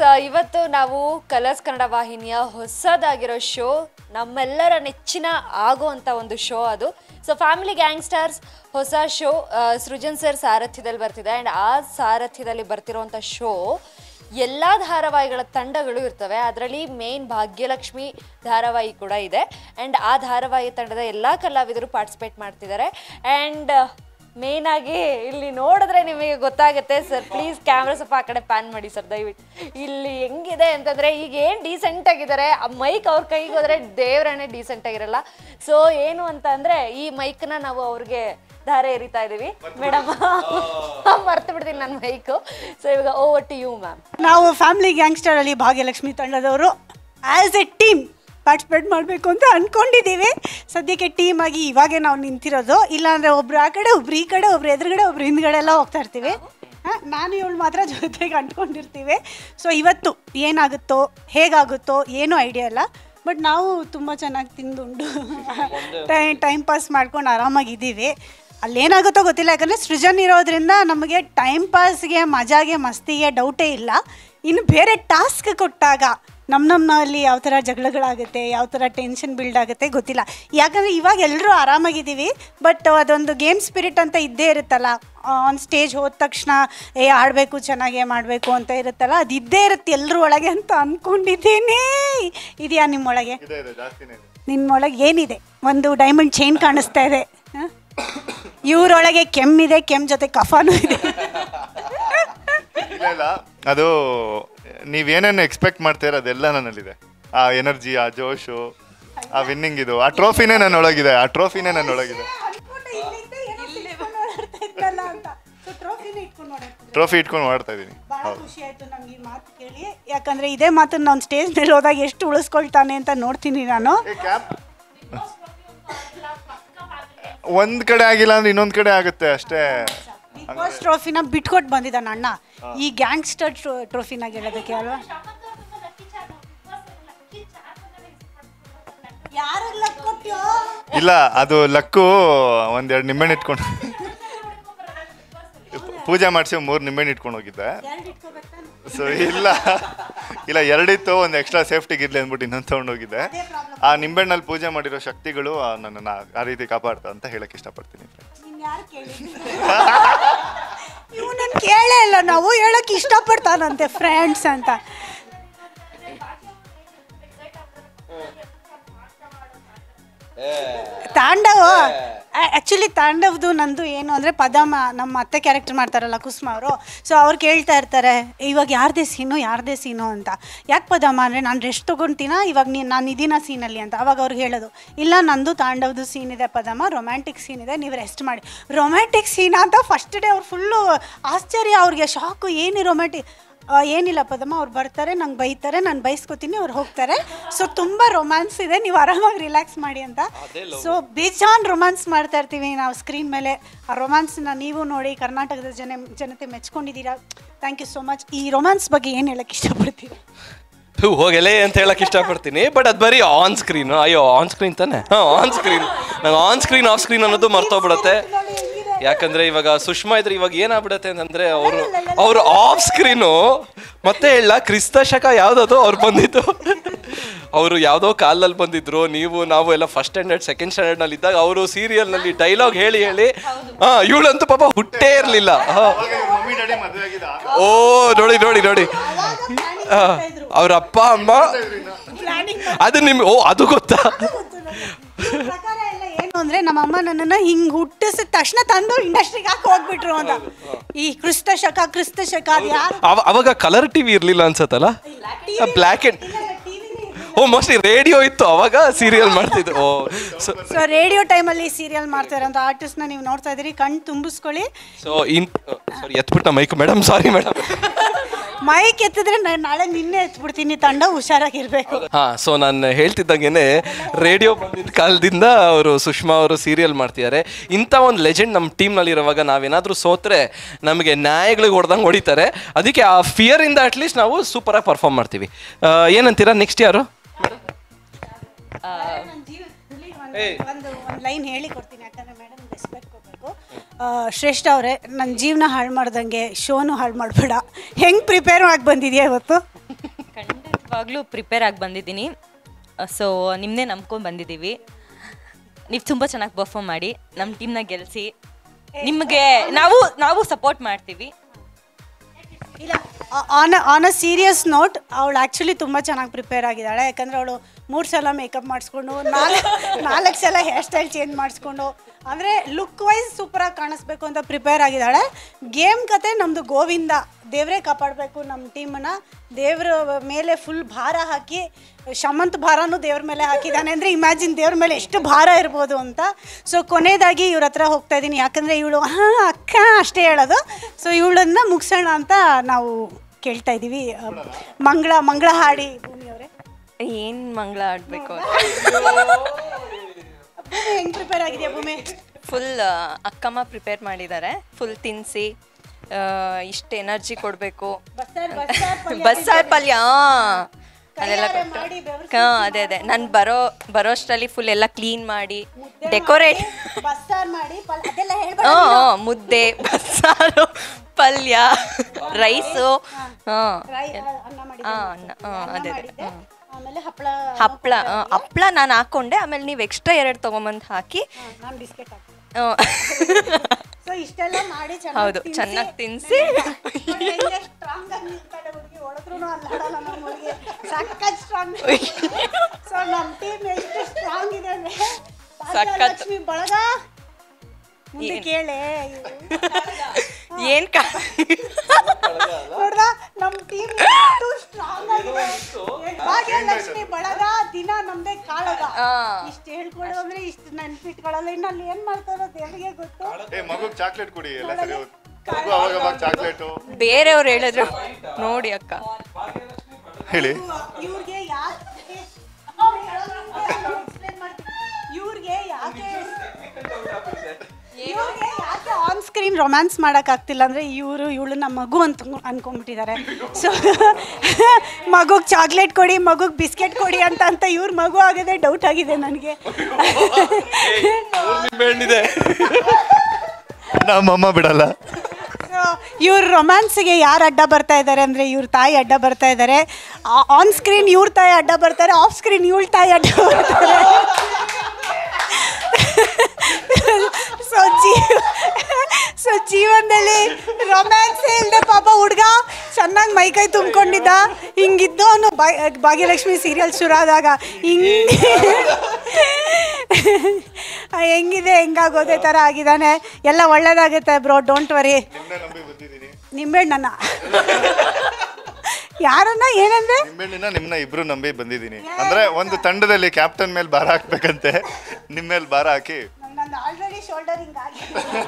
ಇವತ್ತು ನಾವು ಕಲರ್ಸ್ ಕನ್ನಡ ವಾಹಿನಿಯ ಹೊಸದಾಗಿರೋ ಶೋ ನಮ್ಮೆಲ್ಲರ ನೆಚ್ಚಿನ ಆಗುವಂಥ ಒಂದು ಶೋ ಅದು ಸೊ ಫ್ಯಾಮಿಲಿ ಗ್ಯಾಂಗ್ಸ್ಟರ್ಸ್ ಹೊಸ ಶೋ ಸೃಜನ್ ಸರ್ ಸಾರಥ್ಯದಲ್ಲಿ ಬರ್ತಿದೆ ಆ್ಯಂಡ್ ಆ ಸಾರಥ್ಯದಲ್ಲಿ ಬರ್ತಿರೋಂಥ ಶೋ ಎಲ್ಲ ಧಾರಾವಾಹಿಗಳ ತಂಡಗಳು ಇರ್ತವೆ ಅದರಲ್ಲಿ ಮೇನ್ ಭಾಗ್ಯಲಕ್ಷ್ಮಿ ಧಾರಾವಾಹಿ ಕೂಡ ಇದೆ ಆ್ಯಂಡ್ ಆ ಧಾರಾವಾಹಿ ತಂಡದ ಎಲ್ಲ ಕಲಾವಿದರು ಪಾರ್ಟಿಸಿಪೇಟ್ ಮಾಡ್ತಿದ್ದಾರೆ ಆ್ಯಂಡ್ ಮೇನ್ ಆಗಿ ಇಲ್ಲಿ ನೋಡಿದ್ರೆ ನಿಮಗೆ ಗೊತ್ತಾಗುತ್ತೆ ಸರ್ ಪ್ಲೀಸ್ ಕ್ಯಾಮ್ರಾ ಸ್ವಲ್ಪ ಆ ಕಡೆ ಪ್ಯಾನ್ ಮಾಡಿ ಸರ್ ದಯವಿಟ್ಟು ಇಲ್ಲಿ ಹೆಂಗಿದೆ ಅಂತಂದ್ರೆ ಈಗ ಏನು ಡೀಸೆಂಟ್ ಆಗಿದ್ದಾರೆ ಆ ಮೈಕ್ ಅವ್ರ ಕೈಗೆ ಹೋದ್ರೆ ದೇವರನ್ನೇ ಡೀಸೆಂಟ್ ಆಗಿರಲ್ಲ ಸೊ ಏನು ಅಂತ ಅಂದ್ರೆ ಈ ಮೈಕ್ನ ನಾವು ಅವ್ರಿಗೆ ಧಾರೆ ಎರಿತಾ ಇದೀವಿ ಮೇಡಮ್ ಮರ್ತು ಬಿಡ್ತೀನಿ ನನ್ನ ಮೈಕು ಸೊ ಇವಾಗ ಓವರ್ ಟು ಯು ಮ್ಯಾಮ್ ನಾವು ಫ್ಯಾಮಿಲಿ ಗ್ಯಾಂಗ್ಸ್ಟರ್ ಅಲ್ಲಿ ಭಾಗ್ಯಲಕ್ಷ್ಮಿ ತಂಡದವರು ಆ್ಯಸ್ ಎ ಟೀಮ್ ಪಾರ್ಟಿಸಿಪೇಟ್ ಮಾಡಬೇಕು ಅಂತ ಅಂದ್ಕೊಂಡಿದ್ದೀವಿ ಸದ್ಯಕ್ಕೆ ಟೀಮ್ ಆಗಿ ಇವಾಗೆ ನಾವು ನಿಂತಿರೋದು ಇಲ್ಲಾಂದರೆ ಒಬ್ರು ಆ ಕಡೆ ಒಬ್ರು ಈ ಕಡೆ ಒಬ್ರು ಎದುರುಗಡೆ ಒಬ್ರು ಹಿಂದ್ಗಡೆ ಎಲ್ಲ ಹೋಗ್ತಾ ಇರ್ತೀವಿ ಹಾ, ನಾನು ಇವಳು ಮಾತ್ರ ಜೊತೆಗೆ ಅಂಟ್ಕೊಂಡಿರ್ತೀವಿ ಸೊ ಇವತ್ತು ಏನಾಗುತ್ತೋ ಹೇಗಾಗುತ್ತೋ ಏನೂ ಐಡಿಯಾ ಇಲ್ಲ ಬಟ್ ನಾವು ತುಂಬ ಚೆನ್ನಾಗಿ ತಿಂದುಂಡು ಟೈಮ್ ಟೈಮ್ ಪಾಸ್ ಮಾಡ್ಕೊಂಡು ಆರಾಮಾಗಿದ್ದೀವಿ ಅಲ್ಲೇನಾಗುತ್ತೋ ಗೊತ್ತಿಲ್ಲ ಯಾಕಂದರೆ ಸೃಜನ್ ಇರೋದ್ರಿಂದ ನಮಗೆ ಟೈಮ್ ಪಾಸ್ಗೆ ಮಜಾಗೆ ಮಸ್ತಿಗೆ ಡೌಟೇ ಇಲ್ಲ ಇನ್ನು ಬೇರೆ ಟಾಸ್ಕ್ ಕೊಟ್ಟಾಗ ನಮ್ಮ ನಮ್ಮಲ್ಲಿ ಯಾವ ಥರ ಜಗಳಗಳಾಗುತ್ತೆ ಯಾವ ಥರ ಟೆನ್ಷನ್ ಬಿಲ್ಡ್ ಆಗುತ್ತೆ ಗೊತ್ತಿಲ್ಲ ಯಾಕಂದರೆ ಇವಾಗ ಎಲ್ಲರೂ ಆರಾಮಾಗಿದ್ದೀವಿ ಬಟ್ ಅದೊಂದು ಗೇಮ್ ಸ್ಪಿರಿಟ್ ಅಂತ ಇದ್ದೇ ಇರುತ್ತಲ್ಲ ಆನ್ ಸ್ಟೇಜ್ ಹೋದ ತಕ್ಷಣ ಏ ಆಡಬೇಕು ಚೆನ್ನಾಗೇ ಮಾಡಬೇಕು ಅಂತ ಇರುತ್ತಲ್ಲ ಅದು ಇದ್ದೇ ಇರುತ್ತೆ ಎಲ್ಲರೂ ಒಳಗೆ ಅಂತ ಅಂದ್ಕೊಂಡಿದ್ದೀನಿ ಇದೆಯಾ ನಿಮ್ಮೊಳಗೆ ಇದೆ ಇದೆ ಜಾಸ್ತಿನೇ ಇದೆ ನಿಮ್ಮೊಳಗೆ ಏನಿದೆ ಒಂದು ಡೈಮಂಡ್ ಚೈನ್ ಕಾಣಿಸ್ತಾ ಇದೆ ಹ? ಇವ್ರೊಳಗೆ ಕೆಮ್ಮಿದೆ ಕೆಮ್ಮ ಜೊತೆ ಕಫಾನು ಇದೆ ಇಲ್ಲ ಇಲ್ಲ ಅದು ನೀವೇನೇನು ಎಕ್ಸ್ಪೆಕ್ಟ್ ಮಾಡ್ತೀರ ಅದೆಲ್ಲ ನನ್ನಲ್ಲಿದೆ ಆ ಎನರ್ಜಿ ಆ ಜೋಶು ಆ ವಿನ್ನಿಂಗ್ ಇದು ಆ ಟ್ರೋಫಿನೇ ನನ್ನೊಳಗಿದೆ ಆ ಟ್ರೋಫಿನೇ ನನ್ನೊಳಗಿದೆ ಟ್ರೋಫಿ ಇಟ್ಕೊಂಡು ಮಾಡ್ತಾ ಇದ್ದೀನಿ ಬಹಳ ಖುಷಿ ಆಯ್ತು ನಮ್ಗೆ ಈ ಮಾತು ಕೇಳಿ ಯಾಕಂದ್ರೆ ಇದೇ ಮಾತನ್ನ ನಾನು ಸ್ಟೇಜ್ ಮೇಲೆ ಹೋದಾಗ ಎಷ್ಟು ಉಳಿಸ್ಕೊಳ್ತಾನೆ ಅಂತ ನೋಡ್ತೀನಿ ನಾನು ಒಂದ್ ಕಡೆ ಆಗಿಲ್ಲ ಅಂದ್ರೆ ಇನ್ನೊಂದ್ ಕಡೆ ಆಗುತ್ತೆ ಅಷ್ಟೇ ಬಿಗ್ ಬಾಸ್ ಟ್ರೋಫಿನ ಬಿಟ್ಕೊಟ್ಟು ಬಂದಿದ್ದಾನ ಅಣ್ಣ ಈ ಗ್ಯಾಂಗ್ಸ್ಟರ್ ಟ್ರೋಫಿನ ಗೆಲ್ಲೋದಕ್ಕೆ ಅಲ್ವಾ ಯಾರೆಲ್ಲ ಕೊಟ್ಯೋ ಇಲ್ಲ ಅದು ಲಕ್ಕು ಒಂದೆರಡು ನಿಂಬೆಹಣ್ಣು ಇಟ್ಕೊಂಡು ಪೂಜೆ ಮಾಡಿಸಿ ಮೂರು ನಿಂಬೆಹಣ್ಣು ಇಟ್ಕೊಂಡು ಹೋಗಿದ್ದೆ ಸೊ ಇಲ್ಲ ಇಲ್ಲ ಎರಡಿತ್ತು ಒಂದು ಎಕ್ಸ್ಟ್ರಾ ಸೇಫ್ಟಿಗೆ ಇರಲಿ ಅಂದ್ಬಿಟ್ಟು ಇನ್ನೊಂದು ತೊಗೊಂಡು ಹೋಗಿದ್ದೆ ಆ ನಿಂಬೆಹಣ್ಣಲ್ಲಿ ಪೂಜೆ ಮಾಡಿರೋ ಶಕ್ತಿಗಳು ಆ ನನ್ನನ್ನು ಆ ರೀತಿ ಕಾಪಾಡ್ತಾ ಅಂತ ಹೇಳಕ್ ಇಷ್ಟಪಡ್ತೀನಿ ನೀನ್ ಯಾರು ಇವನನ್ನ ಕೇಳೇ ಇಲ್ಲ ನಾವು ಹೇಳಕ್ ಇಷ್ಟಪಡ್ತಾನಂತೆ ಫ್ರೆಂಡ್ಸ್ ಅಂತ ತಾಂಡವ ಆ್ಯಕ್ಚುಲಿ ತಾಂಡವ್ದು ನಂದು ಏನು ಅಂದರೆ ಪದಮ ನಮ್ಮ ಅತ್ತೆ ಕ್ಯಾರೆಕ್ಟರ್ ಮಾಡ್ತಾರಲ್ಲ ಕುಸುಮ ಅವರು ಸೊ ಅವ್ರು ಕೇಳ್ತಾ ಇರ್ತಾರೆ ಇವಾಗ ಯಾರದೇ ಸೀನು ಯಾರದೇ ಸೀನು ಅಂತ ಯಾಕೆ ಪದಮ ಅಂದರೆ ನಾನು ರೆಸ್ಟ್ ತೊಗೊಳ್ತೀನ ಇವಾಗ ನೀನು ನಾನು ಇದೀನ ಸೀನಲ್ಲಿ ಅಂತ ಅವಾಗ ಅವ್ರಿಗೆ ಹೇಳೋದು ಇಲ್ಲ ನಂದು ತಾಂಡವ್ದು ಸೀನ್ ಇದೆ ಪದಮ ರೊಮ್ಯಾಂಟಿಕ್ ಸೀನ್ ಇದೆ ನೀವು ರೆಸ್ಟ್ ಮಾಡಿ ರೊಮ್ಯಾಂಟಿಕ್ ಸೀನ್ ಅಂತ ಫಸ್ಟ್ ಡೇ ಅವ್ರು ಫುಲ್ಲು ಆಶ್ಚರ್ಯ ಅವ್ರಿಗೆ ಶಾಕು ಏನು ರೊಮ್ಯಾಂಟಿಕ್ ಆ, ಏನಿಲ್ಲ ಪದಮ್ಮ ಅವ್ರು ಬರ್ತಾರೆ ನಂಗೆ ಬೈತಾರೆ ನಾನು ಬೈಸ್ಕೊತೀನಿ ಅವ್ರು ಹೋಗ್ತಾರೆ ಸೊ ತುಂಬ ರೊಮ್ಯಾನ್ಸ್ ಇದೆ ನೀವು ಆರಾಮಾಗಿ ರಿಲ್ಯಾಕ್ಸ್ ಮಾಡಿ ಅಂತ ಸೊ ಬೇಜಾನ್ ರೊಮ್ಯಾನ್ಸ್ ಮಾಡ್ತಾ ಇರ್ತೀವಿ ನಾವು ಸ್ಕ್ರೀನ್ ಮೇಲೆ ಆ ರೊಮ್ಯಾನ್ಸ್ನ ನೀವು ನೋಡಿ ಕರ್ನಾಟಕದ ಜನ ಜನತೆ ಮೆಚ್ಕೊಂಡಿದ್ದೀರಾ ಥ್ಯಾಂಕ್ ಯು ಸೋ ಮಚ್ ಈ ರೊಮ್ಯಾನ್ಸ್ ಬಗ್ಗೆ ಏನು ಹೇಳಕ್ಕೆ ಇಷ್ಟಪಡ್ತೀವಿ ಹೂ ಹೋಗಲೇ ಅಂತ ಹೇಳಕ್ ಇಷ್ಟಪಡ್ತೀನಿ ಬಟ್ ಅದು ಬರೀ ಆನ್ ಸ್ಕ್ರೀನ್ ಅಯ್ಯೋ ಆನ್ ಸ್ಕ್ರೀನ್ ತಾನೆ ಹಾಂ ಆನ್ ಸ್ಕ್ರೀನ್ ನಂಗೆ ಆನ್ ಸ್ಕ್ರೀನ್ ಆಫ್ ಸ್ಕ್ರೀನ್ ಅನ್ನೋದು ಮರ್ತೋಗ್ಬಿಡುತ್ತೆ ಯಾಕಂದ್ರೆ ಇವಾಗ ಸುಷ್ಮಾ ಇದ್ರೆ ಇವಾಗ ಏನಾಗ್ಬಿಡತ್ತೆ ಅಂತಂದ್ರೆ ಅವರು ಅವರು ಆಫ್ ಸ್ಕ್ರೀನು ಮತ್ತೆ ಹೇಳ ಕ್ರಿಸ್ತ ಶಕ ಯಾವ್ದದು ಅವ್ರು ಬಂದಿದ್ದು ಅವರು ಯಾವುದೋ ಕಾಲಲ್ಲಿ ಬಂದಿದ್ರು ನೀವು ನಾವು ಎಲ್ಲ ಫಸ್ಟ್ ಸ್ಟ್ಯಾಂಡರ್ಡ್ ಸೆಕೆಂಡ್ ಸ್ಟ್ಯಾಂಡರ್ಡ್ ನಲ್ಲಿ ಇದ್ದಾಗ ಅವರು ಸೀರಿಯಲ್ ನಲ್ಲಿ ಡೈಲಾಗ್ ಹೇಳಿ ಹೇಳಿ ಹಾ ಇವಳಂತೂ ಪಾಪ ಹುಟ್ಟೇ ಇರ್ಲಿಲ್ಲ ಹಾ ಮಮ್ಮಿ ಡ್ಯಾಡಿ ಮದುವೆ ಆಗಿದೆ ಓ ನೋಡಿ ನೋಡಿ ನೋಡಿ ಅವ್ರ ಅಪ್ಪ ಅಮ್ಮ ಅದು ನಿಮ್ ಓ ಅದು ಗೊತ್ತಾ ಪ್ರಕಾರ ಎಲ್ಲ ಏನು ಅಂದರೆ ನಮ್ಮ ಅಮ್ಮ ನನ್ನನ್ನು ಹಿಂಗೆ ಹುಟ್ಟಿಸಿದ ತಕ್ಷಣ ತಂದು ಇಂಡಸ್ಟ್ರಿಗೆ ಹಾಕಿ ಹೋಗ್ಬಿಟ್ರು ಅಂತ ಈ ಕ್ರಿಸ್ತ ಶಕ ಕ್ರಿಸ್ತ ಶಕ ಅದು ಯಾರು ಅವ ಅವಾಗ ಕಲರ್ ಟಿವಿ ಇರ್ಲಿಲ್ಲ ಅನ್ಸತ್ತಲ್ಲ ಬ್ಲ್ಯಾಕ್ ಅಂಡ್ ಓ ಮೋಸ್ಟ್ಲಿ ರೇಡಿಯೋ ಇತ್ತು ಅವಾಗ ಸೀರಿಯಲ್ ಮಾಡ್ತಿದ್ರು ಓ ಸೊ ಸೊ ರೇಡಿಯೋ ಟೈಮಲ್ಲಿ ಸೀರಿಯಲ್ ಮಾಡ್ತಾರಂತ ಆರ್ಟಿಸ್ಟ್ನ ನೀವು ನೋಡ್ತಾ ಇದ್ದೀರಿ ಕಣ್ಣು ತುಂಬಿಸ್ಕೊಳ್ಳಿ ಸೊ ಇನ್ ಸಾರಿ ಎತ್ಬಿಟ್ಟ mike madam sorry madam mike ಎತ್ತಿದ್ರೆ ನಾನು ನಾಳೆ ನಿನ್ನೆ ಎತ್ಬಿಡ್ತೀನಿ ತಂಡ ಹುಷಾರಾಗಿರ್ಬೇಕು ಹಾ ಸೊ ನಾನು ಹೇಳ್ತಿದ್ದಂಗೆನೆ ರೇಡಿಯೋ ಬಂದಿದ್ದ ಕಾಲದಿಂದ ಅವರು ಸುಷ್ಮಾ ಅವರು ಸೀರಿಯಲ್ ಮಾಡ್ತಿದ್ದಾರೆ ಇಂಥ ಒಂದು ಲೆಜೆಂಡ್ ನಮ್ಮ ಟೀಮ್ನಲ್ಲಿ ಇರುವಾಗ ನಾವೇನಾದರೂ ಸೋತ್ರೆ ನಮಗೆ ನ್ಯಾಯಗಳಿಗೆ ಹೊಡೆದಂಗೆ ಹೊಡಿತಾರೆ ಅದಕ್ಕೆ ಆ ಫಿಯರಿಂದ ಅಟ್ಲೀಸ್ಟ್ ನಾವು ಸೂಪರಾಗಿ ಪರ್ಫಾರ್ಮ್ ಮಾಡ್ತೀವಿ ಆ, ಏನಂತೀರಾ ನೆಕ್ಸ್ಟ್ ಯಾರು ಒಂದು ಒಂದು ಲೈನ್ ಹೇಳಿ ಕೊಡ್ತೀನಿ ಯಾಕಂದ್ರೆ ಮೇಡಮ್ ರೆಸ್ಪೆಕ್ಟ್ ಕೊಡಬೇಕು ಶ್ರೇಷ್ಠ ಅವರೇ ನನ್ನ ಜೀವನ ಹಾಳು ಮಾಡ್ದಂಗೆ ಶೋನು ಹಾಳು ಮಾಡಬೇಡ ಹೆಂಗೆ ಪ್ರಿಪೇರ್ ಆಗಿ ಬಂದಿದ್ಯಾ ಇವತ್ತು ಖಂಡಿತವಾಗ್ಲೂ ಪ್ರಿಪೇರ್ ಆಗಿ ಬಂದಿದ್ದೀನಿ ಸೊ ನಿಮ್ಮನ್ನೇ ನಂಬ್ಕೊಂಡು ಬಂದಿದ್ದೀವಿ ನೀವು ತುಂಬ ಚೆನ್ನಾಗಿ ಪರ್ಫಾರ್ಮ್ ಮಾಡಿ ನಮ್ಮ ಟೀಮ್ನ ಗೆಲ್ಲಿಸಿ ನಿಮಗೆ ನಾವು ನಾವು ಸಪೋರ್ಟ್ ಮಾಡ್ತೀವಿ ಇಲ್ಲ on on a serious note ಅವಳು ಆ್ಯಕ್ಚುಲಿ ತುಂಬ ಚೆನ್ನಾಗಿ ಪ್ರಿಪೇರ್ ಆಗಿದ್ದಾಳೆ ಯಾಕಂದರೆ ಅವಳು ಮೂರು ಸಲ ಮೇಕಪ್ ಮಾಡಿಸ್ಕೊಂಡು ನಾಲ್ಕು ನಾಲ್ಕು ಸಲ ಹೇರ್ ಸ್ಟೈಲ್ ಚೇಂಜ್ ಮಾಡಿಸ್ಕೊಂಡು ಅಂದರೆ ಲುಕ್ ವೈಸ್ ಸೂಪರಾಗಿ ಕಾಣಿಸ್ಬೇಕು ಅಂತ ಪ್ರಿಪೇರ್ ಆಗಿದ್ದಾಳೆ ಗೇಮ್ ಕತೆ ನಮ್ಮದು ಗೋವಿಂದ ದೇವರೇ ಕಾಪಾಡಬೇಕು ನಮ್ಮ ಟೀಮನ್ನ ದೇವ್ರ ಮೇಲೆ ಫುಲ್ ಭಾರ ಹಾಕಿ ಶಮಂತ್ ಭಾರನೂ ದೇವ್ರ ಮೇಲೆ ಹಾಕಿದ್ದಾನೆ ಅಂದರೆ ಇಮ್ಯಾಜಿನ್ ದೇವ್ರ ಮೇಲೆ ಎಷ್ಟು ಭಾರ ಇರ್ಬೋದು ಅಂತ ಸೊ ಕೊನೆಯದಾಗಿ ಇವ್ರ ಹತ್ರ ಹೋಗ್ತಾ ಇದ್ದೀನಿ ಯಾಕಂದರೆ ಇವಳು ಹಾಂ ಅಕ್ಕ ಅಷ್ಟೇ ಹೇಳೋದು ಸೊ ಇವಳನ್ನ ಮುಗಿಸೋಣ ಅಂತ ನಾವು ಕೇಳ್ತಾ ಇದ್ದೀವಿ ಅಹ್, ಮಂಗಳ ಮಂಗಳ ಹಾಡಿ ಭೂಮಿಯವರೇ ಏನು ಮಂಗಳ ಆಡಬೇಕು ಭೂಮಿ ಹೆಂಗೆ ಪ್ರಿಪೇರ್ ಆಗಿದೆಯಾ ಭೂಮಿ ಫುಲ್ ಅಕ್ಕಮ್ಮ ಪ್ರಿಪೇರ್ ಮಾಡಿದ್ದಾರೆ ಫುಲ್ ತಿನ್ನಿಸಿ ಇಷ್ಟು ಎನರ್ಜಿ ಕೊಡಬೇಕು ಬಸ್ಸಾರ್ ಬಸ್ಸಾರ್ ಪಲ್ಯ ಬಸ್ಸಾರ್ ಪಲ್ಯ ಆ. ಅದೆಲ್ಲ ಕೈಯಾರೆ ಕೊಟ್ಟು ಮಾಡಿ ಬೆವ್ರು ಹಾಂ ಅದೇ ಅದೇ ನಾನು ಬರೋ ಬರೋಷ್ಟರಲ್ಲಿ ಫುಲ್ ಎಲ್ಲ ಕ್ಲೀನ್ ಮಾಡಿ ಡೆಕೋರೇಟ್ ಬಸ್ಸಾರ್ ಮಾಡಿ ಪಲ್ ಅದೆಲ್ಲ ಹೇಳ್ಬೇಡ ಹ್ಞೂ ಮುದ್ದೆ ಬಸ್ಸಾರು ಪಲ್ಯ ರೈಸು ಹಾಂ ರೈ- ಅನ್ನ ಮಾಡಿದ್ದೆ. ಹಾಂ ಅನ್ನ ಹಾಂ ಅನ್ನ ಅದೇ ಅದೇ ಮಾಡಿದ್ದೆ. ಹ್ಞೂ ಆಮೇಲೆ ಹಪ್ಪಳ ಹಪ್ಪಳ ಆ, ಹಪ್ಪಳ ನಾನು ಹಾಕ್ಕೊಂಡೆ ಆಮೇಲೆ ನೀವು ಎಕ್ಸ್ಟ್ರಾ ಎರಡು ತೊಗೊಂಬಂದು ಹಾಕಿ ನಾನು ಬಿಸ್ಕೆಟ್ ಹಾಕಿ ಆ, ಸೊ ಇಷ್ಟೆಲ್ಲ ಮಾಡಿ ಚೆನ್ನಾಗಿ ಹೌದು, ಚೆನ್ನಾಗ್ ತಿನ್ಸಿ. ಸ್ಟ್ರಾಂಗ್ ಆಗಿ ನಿಂತ್ಕೊಂಡೆ ಹುಡುಗಿ ಹೊಡೆದ್ರು ಅಲ್ಲಾಡಲ್ಲ ನಮ್ಮ ಹುಡುಗಿ ಸಖತ್ ಸ್ಟ್ರಾಂಗ್ ಸೊ ನಮ್ಮ ಟೀಮ್ ಎಷ್ಟು ಸ್ಟ್ರಾಂಗ್ ಇದೆ ಅಂದ್ರೆ ಸಖತ್. ಲಕ್ಷ್ಮಿ ಬಳಗ ಮುಂದೆ ಏನ್? ಕೇಳೆ ಏನ್ ಕಾ ನೋಡ್ದ ನಮ್ಮ ಟೀಮ್ ಎಷ್ಟು ಸ್ಟ್ರಾಂಗ್ ಆಗಿದೆ ಭಾಗ್ಯಲಕ್ಷ್ಮಿ ಬಳಗ ದಿನ ನಮ್ದೇ ಕಾಳಗ ಆ. ಇಷ್ಟು ಹೇಳ್ಕೊಡು ಅಂದ್ರೆ ಇಷ್ಟು ನೆನ್ಪಿಟ್ಕೊಳ್ಳಲ್ಲ ಇನ್ನು ಅಲ್ಲಿ ಏನ್ ಮಾಡ್ತಾರೋ ದೇವರಿಗೆ ಗೊತ್ತು ಏ ಮಗುಗ್ ಚಾಕ್ಲೇಟ್ ಕೊಡಿ ಎಲ್ಲ ಸರಿ ಹೋಗುತ್ತೆ ಮಗು ಅವಾಗ ಅವಾಗ ಚಾಕ್ಲೇಟು ಬೇರೆಯವ್ರು ಹೇಳಿದ್ರು ನೋಡಿ ಅಕ್ಕ ಹೇಳಿ ಇವ್ರಿಗೆ ಯಾಕೆ ಇವ್ರಿಗೆ ಯಾಕೆ ಇವ್ರಿಗೆ ಯಾಕೆ ಆನ್ ಸ್ಕ್ರೀನ್ ರೊಮ್ಯಾನ್ಸ್ ಮಾಡಕ್ ಆಗ್ತಿಲ್ಲ ಅಂದ್ರೆ ಇವರು ಇವಳು ನಮ್ಮ ಮಗು ಅಂತ ಅನ್ಕೊಂಡ್ಬಿಟ್ಟಿದ್ದಾರೆ ಸೊ ಮಗುಗ್ ಚಾಕ್ಲೇಟ್ ಕೊಡಿ ಮಗುಗ್ ಬಿಸ್ಕೆಟ್ ಕೊಡಿ ಅಂತ ಅಂತ ಇವ್ರ ಮಗು ಆಗಿದೆ ಡೌಟ್ ಆಗಿದೆ ನನಗೆ ಬೆಣ್ಣಿದೆ ನಮ್ಮಮ್ಮ ಬಿಡಲ್ಲ ಸೊ ಇವ್ರ ರೊಮ್ಯಾನ್ಸ್ಗೆ ಯಾರು ಅಡ್ಡ ಬರ್ತಾ ಇದ್ದಾರೆ ಅಂದರೆ ಇವ್ರ ತಾಯಿ ಅಡ್ಡ ಬರ್ತಾ ಇದ್ದಾರೆ ಆನ್ ಸ್ಕ್ರೀನ್ ಇವ್ರ ತಾಯಿ ಅಡ್ಡ ಬರ್ತಾರೆ ಆಫ್ ಸ್ಕ್ರೀನ್ ಇವಳ ತಾಯಿ ಅಡ್ಡ ಬರ್ತಾರೆ ಸೊ ಜೀವ ಸೊ ಜೀವನದಲ್ಲಿ ರೊಮ್ಯಾನ್ಸ್ ಇಲ್ಲದೆ ಪಾಪ ಹುಡುಗ ಚೆನ್ನಾಗಿ ಮೈಕೈ ತುಂಬಿಕೊಂಡಿದ್ದ ಹಿಂಗಿದ್ದು ಅವನು ಭಾಗ್ಯಲಕ್ಷ್ಮಿ ಸೀರಿಯಲ್ ಶುರು ಆದಾಗ ಹಿಂಗೆ ಹೆಂಗಿದೆ ಹೆಂಗಾಗೋದೇ ಥರ ಆಗಿದ್ದಾನೆ ಎಲ್ಲ ಒಳ್ಳೇದಾಗುತ್ತೆ ಬ್ರೋ ಡೋಂಟ್ ವರಿ ನಿಮ್ನೆ ನಂಬಿ ಬಂದಿದ್ದೀನಿ ನಿಂಬೆಹಣ್ಣನ್ನ ಯಾರನ್ನ ಏನಂದ್ರೆ ನಿಮ್ಮೆಣ್ಣಿನ ನಿಮ್ನ ಇಬ್ರು ನಂಬಿ ಬಂದಿದ್ದೀನಿ ಅಂದ್ರೆ ಒಂದು ತಂಡದಲ್ಲಿ ಕ್ಯಾಪ್ಟನ್ ಮೇಲೆ ಭಾರ ಹಾಕ್ಬೇಕಂತೆ ನಿಮ್ಮ ಮೇಲೆ ಭಾರ ಹಾಕಿ ನಂದು ಆಲ್ರೆಡಿ ಶೋಲ್ಡರ್ ಹಿಂಗಾಗಿ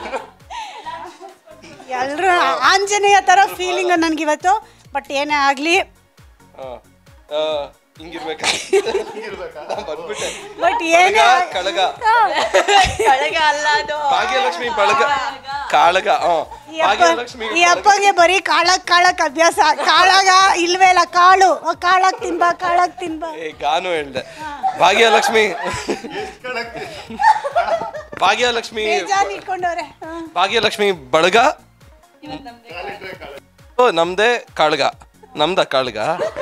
ಎಲ್ಲರೂ ಆಂಜನೇಯ ಥರ ಫೀಲಿಂಗ್ ನನಗಿವತ್ತು ಬಟ್ ಏನೇ ಆಗಲಿ ಹಿಂಗಿರ್ಬೇಕಾ ನಾನ್ ಬಂದ್ಬಿಟ್ಟೆ ಬಟ್ ಏನೇ ಕಳಗ ಕಳಗ ಅಲ್ಲ ಅದು ಭಾಗ್ಯಲಕ್ಷ್ಮಿ ಬಳಗ ಕಾಳಗ ಹ್ಮ್ ಈ ಅಪ್ಪ ಭಾಗ್ಯಲಕ್ಷ್ಮಿ ಈ ಅಪ್ಪಗೆ ಬರೀ ಕಾಳಕ್ ಕಾಳಕ್ ಅಭ್ಯಾಸ ಕಾಳಾಗ ಇಲ್ವೇ ಇಲ್ಲ ಕಾಳು ಕಾಳಕ್ ತಿನ್ಬಾ ಕಾಳಕ್ ತಿನ್ಬಾ ಏ ಗಾನು ಹೇಳ್ದೆ ಭಾಗ್ಯಲಕ್ಷ್ಮಿ ಭಾಗ್ಯಲಕ್ಷ್ಮಿ ಬೇಜಾನ್ ಇಟ್ಕೊಂಡವ್ರೆ ಹ. ಭಾಗ್ಯಲಕ್ಷ್ಮಿ ಬಳಗ ಓ ನಮ್ದೇ ಕಾಳ್ಗ ನಮ್ದ ಕಾಳ್ಗ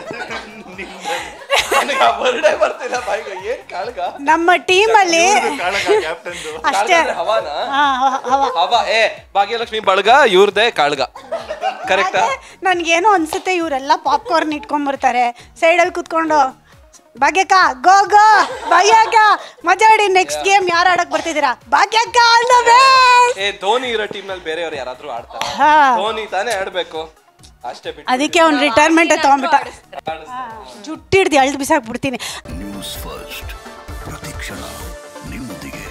ನನಗೆ ಆ ವರ್ಡೇ ಬರ್ತಿಲ್ಲ ಬಾಯಿಗೆ ಏನ್ ಕಾಳ್ಗ ನಮ್ಮ ಟೀಮಲ್ಲಿ ಕ್ಯಾಪ್ಟನ್ದು ಅಷ್ಟೇ ಕಾಳ್ಗ ಅಂದ್ರೆ ಹವಾನಾ ಹಾ, ಹ- ಹವ ಹವಾ ಏ ಭಾಗ್ಯಲಕ್ಷ್ಮಿ ಬಳಗ ಇವ್ರದೇ ಕಾಳ್ಗ ಕರೆಕ್ಟಾ ನನ್ಗೇನೋ ಅನ್ಸುತ್ತೆ ಇವರೆಲ್ಲ ಪಾಪ್ಕಾರ್ನ್ ಇಟ್ಕೊಂಡ್ಬರ್ತಾರೆ ಸೈಡಲ್ಲಿ ಕುತ್ಕೊಂಡು ಭಾಗ್ಯಕ್ಕ ಗೋ ಗೋ ಭಾಗ್ಯಕ್ಕ ಮಜಾಡಿ ನೆಕ್ಸ್ಟ್ ಗೇಮ್ ಯಾರು ಆಡಕ್ ಬರ್ತಿದ್ದೀರಾ ಭಾಗ್ಯಕ್ಕ ಆಲ್ ದ ಬೆಸ್ಟ್ ಏ ಧೋನಿ ಇರೋ ಟೀಮ್ ನಲ್ಲಿ ಬೇರೆಯವ್ರು ಯಾರಾದ್ರೂ ಆಡ್ತಾರೆ ಹಾ ಧೋನಿ ತಾನೇ ಆಡ್ಬೇಕು ಅಷ್ಟೇ ಬಿಟ್ಟು ಅದಕ್ಕೆ ಅವ್ನು ರಿಟೈರ್ಮೆಂಟ್ ತಗೊಂಡ್ಬಿಟ್ಟ ಜುಟ್ಟಿಡ್ದು ಎಳ್ದು ಬಿಸಾಕ್ಬಿಡ್ತೀನಿ ನ್ಯೂಸ್ ಫಸ್ಟ್ ಪ್ರತಿಕ್ಷಣ ನಿಮ್ಮೊಂದಿಗೆ